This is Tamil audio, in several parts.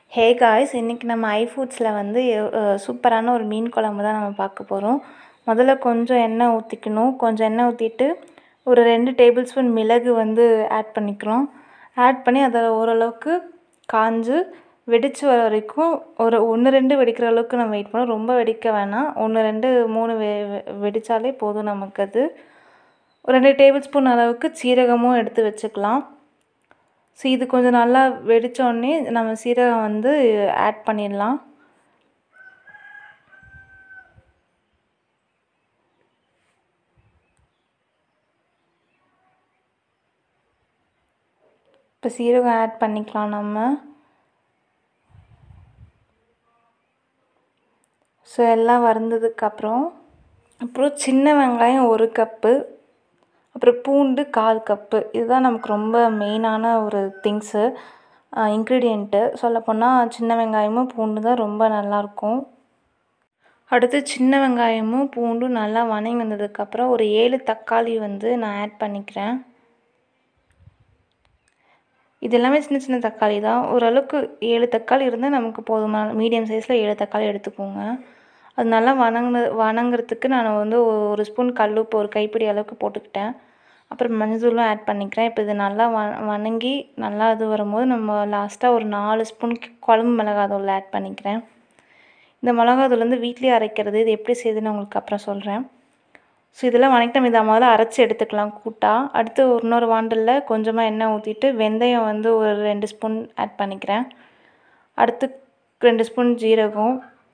ஹே காய்ஸ் இன்றைக்கி நம்ம ஐ ஃபுட்ஸில் வந்து அஹ், சூப்பரான ஒரு மீன் குழம்பு தான் நம்ம பார்க்க போகிறோம் முதல்ல கொஞ்சம் எண்ணெய் ஊற்றிக்கணும் கொஞ்சம் எண்ணெய் ஊற்றிட்டு ஒரு ரெண்டு டேபிள் ஸ்பூன் மிளகு வந்து ஆட் பண்ணிக்கிறோம் ஆட் பண்ணி அதை ஓரளவுக்கு காஞ்சு வெடிச்சு வர வரைக்கும் ஒரு ஒன்று ரெண்டு வெடிக்கிற அளவுக்கு நம்ம வெயிட் பண்ணோம் ரொம்ப வெடிக்க வேணாம் ஒன்று ரெண்டு மூணு வெ வெ- வெடிச்சாலே போதும் நமக்கு அது ஒரு ரெண்டு டேபிள் ஸ்பூன் அளவுக்கு சீரகமும் எடுத்து வச்சுக்கலாம் ஸோ இது கொஞ்சம் நல்லா வெடித்தோடனே நம்ம சீரகம் வந்து ஆட் பண்ணிடலாம் இப்போ சீரகம் ஆட் பண்ணிக்கலாம் நம்ம ஸோ எல்லாம் வறுந்ததுக்கப்புறம் அப்புறம் சின்ன வெங்காயம் ஒரு கப்பு அப்புறம் பூண்டு கால் கப்பு இதுதான் நமக்கு ரொம்ப மெயினான ஒரு திங்ஸு இன்க்ரீடியண்ட்டு சொல்லப்போனால் சின்ன வெங்காயமும் பூண்டு தான் ரொம்ப நல்லாயிருக்கும் அடுத்து சின்ன வெங்காயமும் பூண்டும் நல்லா வணங்கி வந்ததுக்கப்புறம் ஒரு ஏழு தக்காளி வந்து நான் ஆட் பண்ணிக்கிறேன் இது எல்லாமே சின்ன சின்ன தக்காளி தான் ஓரளவுக்கு ஏழு தக்காளி இருந்தால் நமக்கு போதுமான மீடியம் சைஸில் ஏழு தக்காளி எடுத்துக்கோங்க அது நல்லா வணங்கின வணங்குறதுக்கு நான் வந்து ஒ- ஒரு ஸ்பூன் கல்லுப்பு ஒரு கைப்பிடி அளவுக்கு போட்டுக்கிட்டேன் அப்புறம் மஞ்சள்தூளும் ஆட் பண்ணிக்கிறேன் இப்போ இது நல்லா வ வணங்கி நல்லா இது வரும்போது நம்ம லாஸ்ட்டாக ஒரு நாலு ஸ்பூன் குழம்பு மிளகாத்தூள் ஆட் பண்ணிக்கிறேன் இந்த மிளகாத்தூள் வந்து வீட்லேயே அரைக்கிறது இது எப்படி செய்யுதுன்னு உங்களுக்கு அப்புறம் சொல்கிறேன் ஸோ இதெல்லாம் வணக்கிட்டு நம்ம இதை முதல்ல அரைச்சி எடுத்துக்கலாம் கூட்டா அடுத்து ஒரு இன்னொரு வாண்டலில் கொஞ்சமாக எண்ணெய் ஊற்றிட்டு வெந்தயம் வந்து ஒரு ரெண்டு ஸ்பூன் ஆட் பண்ணிக்கிறேன் அடுத்து ரெண்டு ஸ்பூன் ஜீரகம்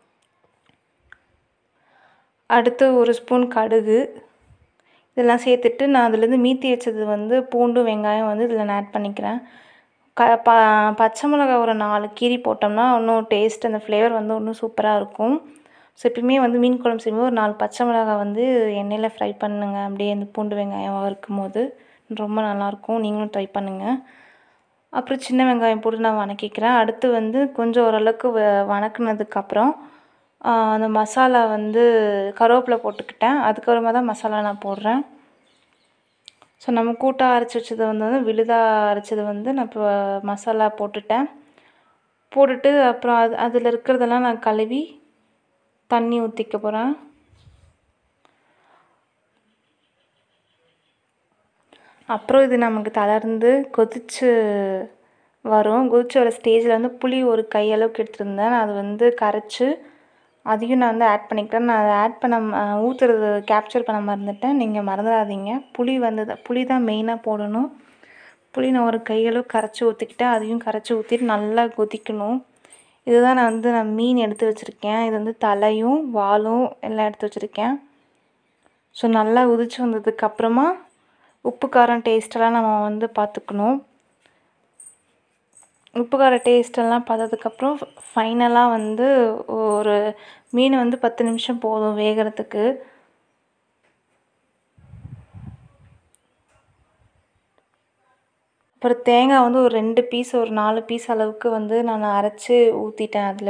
அடுத்து ஒரு ஸ்பூன் கடுகு இதெல்லாம் சேர்த்துட்டு நான் அதுலேருந்து மீத்தி வச்சது வந்து பூண்டு வெங்காயம் வந்து இதில் நான் ஆட் பண்ணிக்கிறேன் க ப பச்சை மிளகாய் ஒரு நாலு கீரி போட்டோம்னா இன்னும் டேஸ்ட் அந்த ஃப்ளேவர் வந்து இன்னும் சூப்பராக இருக்கும் ஸோ எப்பயுமே வந்து மீன் குழம்பு செய்யும்போது ஒரு நாலு பச்சை மிளகாய் வந்து எண்ணெயில் ஃப்ரை பண்ணுங்க அப்படியே இந்த பூண்டு வெங்காயம் வறுக்கும் போது ரொம்ப நல்லாயிருக்கும் நீங்களும் ட்ரை பண்ணுங்கள் அப்புறம் சின்ன வெங்காயம் போட்டு நான் வணக்கிக்கிறேன் அடுத்து வந்து கொஞ்சம் ஓரளவுக்கு வ வணக்குனதுக்கப்புறம் அந்த மசாலா வந்து கருவேப்பிலை போட்டுக்கிட்டேன் அதுக்கப்புறமா தான் மசாலா நான் போடுறேன் ஸோ நம்ம கூட்டாக அரைச்சி வச்சது வந்து விழுதாக அரைச்சது வந்து நான் இப்போ மசாலா போட்டுட்டேன் போட்டுட்டு அப்புறம் அது அதில் இருக்கிறதெல்லாம் நான் கழுவி தண்ணி ஊற்றிக்க போகிறேன் அப்புறம் இது நமக்கு தளர்ந்து கொதிச்சு வரும் கொதிச்சு வர ஸ்டேஜில் வந்து புளி ஒரு கையளவுக்கு எடுத்துருந்தேன் நான் அது வந்து கரைச்சி அதையும் நான் வந்து ஆட் பண்ணிக்கிட்டேன் நான் அதை ஆட் பண்ண ம- ஊற்றுறது கேப்சர் பண்ண மறந்துட்டேன் நீங்கள் மறந்துடாதீங்க புளி வந்து தான் புளி தான் மெயினாக போடணும் புளி நான் ஒரு கையளவு கரைச்சி ஊற்றிக்கிட்டேன் அதையும் கரைச்சி ஊற்றிட்டு நல்லா கொதிக்கணும் இதுதான் நான் வந்து நான் மீன் எடுத்து வச்சுருக்கேன் இது வந்து தலையும் வாலும் எல்லாம் எடுத்து வச்சுருக்கேன் ஸோ நல்லா உதிச்சு வந்ததுக்கப்புறமா உப்பு காரம் டேஸ்ட்டெல்லாம் நம்ம வந்து பார்த்துக்கணும் உப்பு கார டேஸ்டெல்லாம் பார்த்ததுக்கப்புறம் ஃபைனலாக வந்து ஒரு மீன் வந்து பத்து நிமிஷம் போதும் வேகிறதுக்கு அப்புறம் தேங்காய் வந்து ஒரு ரெண்டு பீஸ் ஒரு நாலு பீஸ் அளவுக்கு வந்து நான் அரைச்சி ஊற்றிட்டேன் அதில்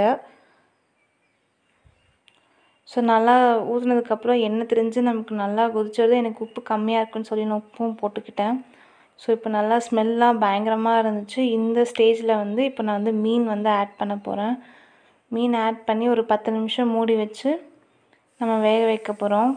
ஸோ நல்லா ஊற்றுனதுக்கப்புறம் எண்ணெய் திரிஞ்சு நமக்கு நல்லா கொதிச்சது எனக்கு உப்பு கம்மியாக இருக்குன்னு சொல்லி நான் உப்பும் போட்டுக்கிட்டேன் ஸோ இப்போ நல்லா ஸ்மெல்லாம் பயங்கரமாக இருந்துச்சு இந்த ஸ்டேஜில் வந்து இப்போ நான் வந்து மீன் வந்து ஆட் பண்ண போகிறேன் மீன் ஆட் பண்ணி ஒரு பத்து நிமிஷம் மூடி வச்சு நம்ம வேக வைக்க போகிறோம்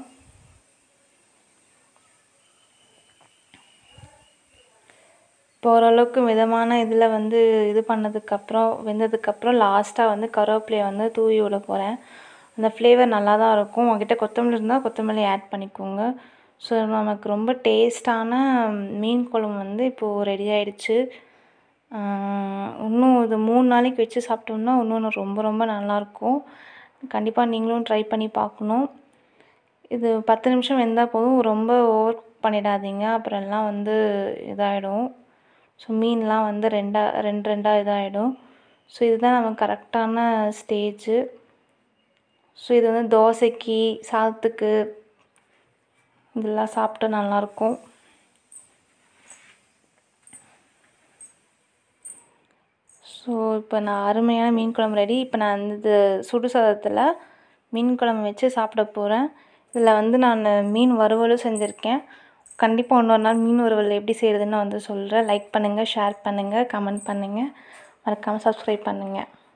இப்போ ஓரளவுக்கு மிதமான இதில் வந்து இது பண்ணதுக்கப்புறம் வெந்ததுக்கப்புறம் லாஸ்ட்டாக வந்து கருவேப்பிலையை வந்து தூவி விட போகிறேன் அந்த ஃப்ளேவர் நல்லா தான் இருக்கும் உங்ககிட்ட கொத்தமல்லி இருந்தால் கொத்தமல்லி ஆட் பண்ணிக்கோங்க ஸோ நமக்கு ரொம்ப டேஸ்டான மீன் குழம்பு வந்து இப்போது ரெடி ஆயிடுச்சு ஆஹ் இன்னும் இது மூணு நாளைக்கு வச்சு சாப்பிட்டோம்னா இன்னும் ரொம்ப ரொம்ப நல்லாயிருக்கும் கண்டிப்பாக நீங்களும் ட்ரை பண்ணி பார்க்கணும் இது பத்து நிமிஷம் வெந்தால் போதும் ரொம்ப ஓவர் பண்ணிடாதீங்க அப்புறம் எல்லாம் வந்து இதாகிடும் ஸோ மீன்லாம் வந்து ரெண்டா ரெண்டு ரெண்டாக இதாகிடும் ஸோ இதுதான் நமக்கு கரெக்டான ஸ்டேஜு ஸோ இது வந்து தோசைக்கு சாதத்துக்கு இதெல்லாம் சாப்பிட்டா நல்லாயிருக்கும் ஸோ இப்போ நான் அருமையான மீன் குழம்பு ரெடி இப்போ நான் இந்த சுடு சாதத்தில் மீன் குழம்பு வச்சு சாப்பிட போகிறேன் இதில் வந்து நான் மீன் வறுவலும் செஞ்சுருக்கேன் கண்டிப்பாக இன்னொரு நாள் மீன் வறுவல் எப்படி செய்கிறதுன்னு வந்து சொல்கிறேன் லைக் பண்ணுங்கள் ஷேர் பண்ணுங்கள் கமெண்ட் பண்ணுங்கள் மறக்காமல் சப்ஸ்கிரைப் பண்ணுங்கள்